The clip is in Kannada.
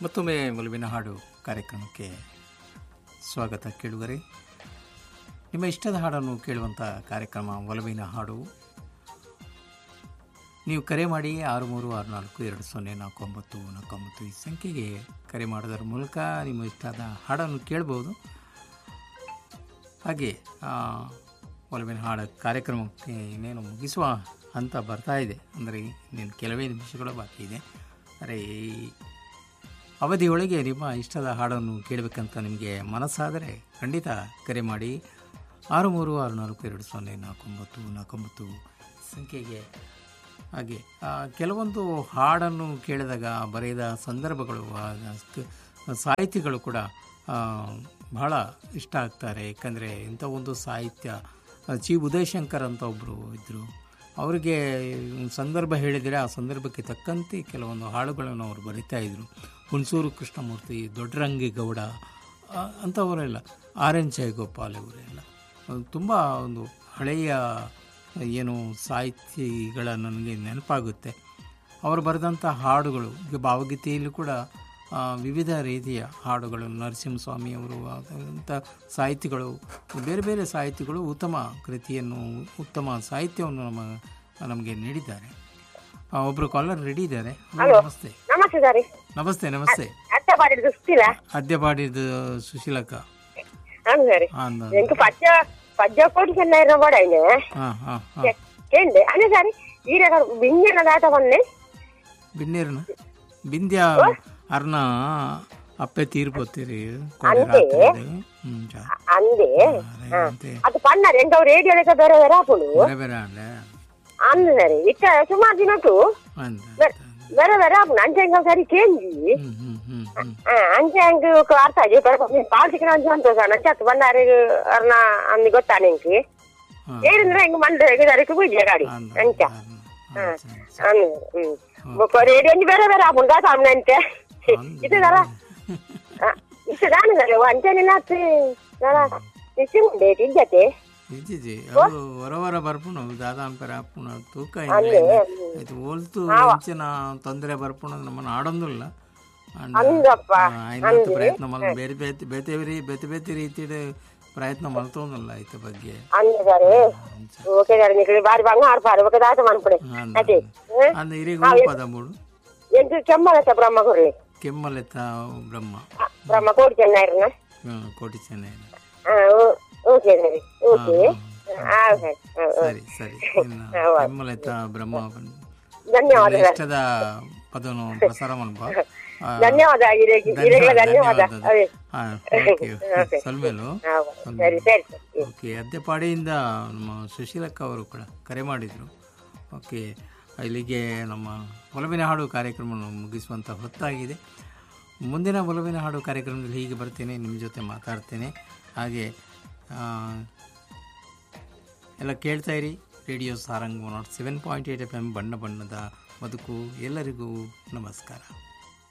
ಮತ್ತೊಮ್ಮೆ ಒಲವಿನ ಹಾಡು ಕಾರ್ಯಕ್ರಮಕ್ಕೆ ಸ್ವಾಗತ ಕೇಳುಗರೆ ನಿಮ್ಮ ಇಷ್ಟದ ಹಾಡನ್ನು ಕೇಳುವಂಥ ಕಾರ್ಯಕ್ರಮ ಒಲವಿನ ಹಾಡು ನೀವು ಕರೆ ಮಾಡಿ ಆರು ಮೂರು ಆರು ನಾಲ್ಕು ಎರಡು ಸೊನ್ನೆ ನಾಲ್ಕು ಒಂಬತ್ತು ನಾಲ್ಕು ಒಂಬತ್ತು ಈ ಸಂಖ್ಯೆಗೆ ಕರೆ ಮಾಡೋದರ ಮೂಲಕ ನಿಮ್ಮ ಇಷ್ಟದ ಹಾಡನ್ನು ಕೇಳ್ಬೋದು ಹಾಗೆ ಆ, ಒಲವಿನ ಹಾಡು ಕಾರ್ಯಕ್ರಮಕ್ಕೆ ಇನ್ನೇನು ಮುಗಿಸುವ ಹಂತ ಬರ್ತಾ ಇದೆ ಅಂದರೆ ಇನ್ನೇನು ಕೆಲವೇ ನಿಮಿಷಗಳು ಬಾಕಿ ಇದೆ ಅಂದರೆ ಈ ಅವಧಿಯೊಳಗೆ ನಿಮ್ಮ ಇಷ್ಟದ ಹಾಡನ್ನು ಕೇಳಬೇಕಂತ ನಿಮಗೆ ಮನಸ್ಸಾದರೆ ಖಂಡಿತ ಕರೆ ಮಾಡಿ ಆರು ಮೂರು ಆರು ನಾಲ್ಕು ಎರಡು ಸೊನ್ನೆ ನಾಲ್ಕು ಒಂಬತ್ತು ನಾಲ್ಕು ಒಂಬತ್ತು ಸಂಖ್ಯೆಗೆ ಹಾಗೆ ಆ, ಕೆಲವೊಂದು ಹಾಡನ್ನು ಕೇಳಿದಾಗ ಬರೆದ ಸಂದರ್ಭಗಳು ಆ, ಕ- ಸಾಹಿತಿಗಳು ಕೂಡ ಆ, ಬಹಳ ಇಷ್ಟ ಆಗ್ತಾರೆ ಯಾಕಂದರೆ ಇಂಥ ಒಂದು ಸಾಹಿತ್ಯ ಆ, ಚಿ ಉದಯಶಂಕರ್ ಅಂತ ಒಬ್ಬರು ಇದ್ದರು ಅವರಿಗೆ ಒಂದು ಸಂದರ್ಭ ಹೇಳಿದರೆ ಆ ಸಂದರ್ಭಕ್ಕೆ ತಕ್ಕಂತೆ ಕೆಲವೊಂದು ಹಾಡುಗಳನ್ನು ಅವರು ಬರಿತಾ ಇದ್ದರು ಹುಣಸೂರು ಕೃಷ್ಣಮೂರ್ತಿ ದೊಡ್ಡರಂಗಿ ಗೌಡ ಆ, ಅಂಥವರೆಲ್ಲ ಆರ್ ಎನ್ ಜಯಗೋಪಾಲ್ ಇವರೆಲ್ಲ ತುಂಬ ಒಂದು ಹಳೆಯ ಏನು ಸಾಹಿತಿಗಳ ನನಗೆ ನೆನಪಾಗುತ್ತೆ ಅವರು ಬರೆದಂಥ ಹಾಡುಗಳು ಈಗ ಭಾವಗೀತೆಯಲ್ಲೂ ಕೂಡ ಆ, ವಿವಿಧ ರೀತಿಯ ಹಾಡುಗಳು ನರಸಿಂಹಸ್ವಾಮಿ ಅವರು ಅಂಥ ಸಾಹಿತಿಗಳು ಬೇರೆ ಬೇರೆ ಸಾಹಿತಿಗಳು ಉತ್ತಮ ಕೃತಿಯನ್ನು ಉತ್ತಮ ಸಾಹಿತ್ಯವನ್ನು ನಮ್ಮ ನಮಗೆ ನೀಡಿದ್ದಾರೆ ಆ, ಒಬ್ರು ಕಾಲರ್ ರೆಡಿ ಇದ್ದಾರೆ ಹಲೋ, ನಮಸ್ತೆ ನಮಸ್ತೆ ಸರಿ ನಮಸ್ತೆ ನಮಸ್ತೆ ಅತ್ತೆ ಪಾಡಿದ್ದು ಸುತ್ತಿಲ್ಲ ಅದ್ಯ ಪಾಡಿದ ಸುಶೀಲಕ್ಕ అవును సరే ಹಾಂ ఇంక పచ్చ పచ్చ కోటి చెన్నైన కూడా ఆయన ಹಾಂ ಹಾಂ ಹಾಂ ಕೇಂದ್ರ ಅದೇ ಸರಿ ಈರ ಬಿಂಜನ ದಾಟ ಬಂದೆ ಬಿನ್ನೇರ್ನ ಬಿಂದ್ಯ ಅರ್ನ ಅಪ್ಪೆ ತೀರ್ಪೋತೀರಿ ಕೊಡೆ ರಾತ್ರಿ ಹ್ಞೂ ಚಾ ಅಂದೆ అంతే ಅದು పన్నారు ఎంక రేడియో లెక్క ಬೇರೆ ಬೇರೆ అప్పుడు ಬೇರೆ ಬೇರೆ ಅಲ್ಲೇ అందు సరే ఇట్ట సుమారు తినట్టు అంతే ಬೇರೆ ಬೇರೆ అప్పుడు అంతే ఇంకా సరి కేంజి ಹ್ಮ್ ಹ್ಮ್ ಹ್ಮ್ ಹ್ಮ್ అంతే ఇంక ఒక అర్థ చెప్పారు పాలు చికెన్ ಅಂತ ಅಂತ ಸರ್ ನಚ್ಚತ್ತು ಬಂದಾರೆ ಅರ್ನ ಅಂದ್ ಗೊತ್ತಾನೆ ಇಂಕಿ ಹಾ. ಹೇಳಿದ್ರೆ ಹಿಂಗ ಮಂಡ್ರೆ ಇದಕ್ಕೆ ಬುಜ್ಜೆ ಗಾಡಿ ಅಂದ ಅಂಚ ಅಂದ అవును ఒక రేడియో ಬೇರೆ ಬೇರೆ అప్పుడు కాదు అమ్మ అంతే ಇದು ದರ ಇಷ್ಟು ನಾನು ಸರ್ ಅಂಚೆ ನಿನ್ನ ದರ ಇಷ್ಟು ಉಂಡೆ ಇದ್ದತೆ ಇಜ್ಜಿಜಿ ಅವು ಹೊರ ಹೊರ ಬರ್ಪುಣ ದಾದಾ ಅಂಪೆರ ಆಪುಣ ತೂಕ ಇಲ್ಲ ಆಯ್ತು ಹೋಲ್ತು ಇಂಚಿನ ತೊಂದರೆ ಬರ್ಪುಣ ನಮ್ಮನ್ನ ಆಡೊಂದಿಲ್ಲ ಅಂದಪ್ಪ ಆಯ್ತು ಪ್ರಯತ್ನ ಮಲ್ ಬೇರೆ ಬೇತೆ ಬೇತೆ ರೀ- ಬೇತೆ ಬೇತೆ ರೀತಿಯ ಪ್ರಯತ್ನ ಮಲ್ತೋನಲ್ಲ ಆಯ್ತ ಬಗ್ಗೆ ಅಂದ ಸರ್ ಓಕೆ ಸರ್ ನಿಮಗೆ ಬಾರಿ ಬಂಗ ಆಡ್ಪಾರು ఒక దాట మనపడే అదే ಅಂದ ಹಿರಿಯ ಪದ ಮೂಡು ఎంత చెమ్మలత బ్రహ్మ గురి ಕೆಮ್ಮಲೆತ್ತ ಬ್ರಹ್ಮ బ్రహ్మ కోడి చెన్నాయిరన ಹ್ಮ್, ಕೋಟಿ ಚೆನ್ನೈ ఓకే సరే ఓకే సరే ಸರಿ ಸರಿ ಇನ್ನು ಕೆಮ್ಮಲೆತ್ತ ಬ್ರಹ್ಮ ಬಂದು ಧನ್ಯವಾದ ಎಲ್ಲ ಇಷ್ಟದ ಪದವನ್ನು ಪ್ರಸಾರ ಮಾಡ್ಬಾ ಆ, ಧನ್ಯವಾದ ಗಿರಿಗೆ ಗಿರಿಗಳ ಧನ್ಯವಾದ ಅದೇ ಹಾ, ಓಕೆ, ಓಕೆ. ಸಲ್ಮೇಲು ಸರಿ ಸರಿ ಸರಿ ಓಕೆ ಅದ್ದೆಪಾಡಿಯಿಂದ ನಮ್ಮ ಸುಶೀಲಕ್ಕ ಅವರು ಕೂಡ ಕರೆ ಮಾಡಿದರು ಓಕೆ ಇಲ್ಲಿಗೆ ನಮ್ಮ ಒಲವಿನ ಹಾಡು ಕಾರ್ಯಕ್ರಮವನ್ನು ಮುಗಿಸುವಂಥ ಹೊತ್ತಾಗಿದೆ ಮುಂದಿನ ಒಲವಿನ ಹಾಡು ಕಾರ್ಯಕ್ರಮದಲ್ಲಿ ಹೀಗೆ ಬರ್ತೇನೆ ನಿಮ್ಮ ಜೊತೆ ಮಾತಾಡ್ತೇನೆ ಹಾಗೆ ಆ, ಎಲ್ಲ ಕೇಳ್ತಾ ಇರಿ radio Sarang naught seven point eight F M ಬಣ್ಣ ಬಣ್ಣದ ಬದುಕು ಎಲ್ಲರಿಗೂ ನಮಸ್ಕಾರ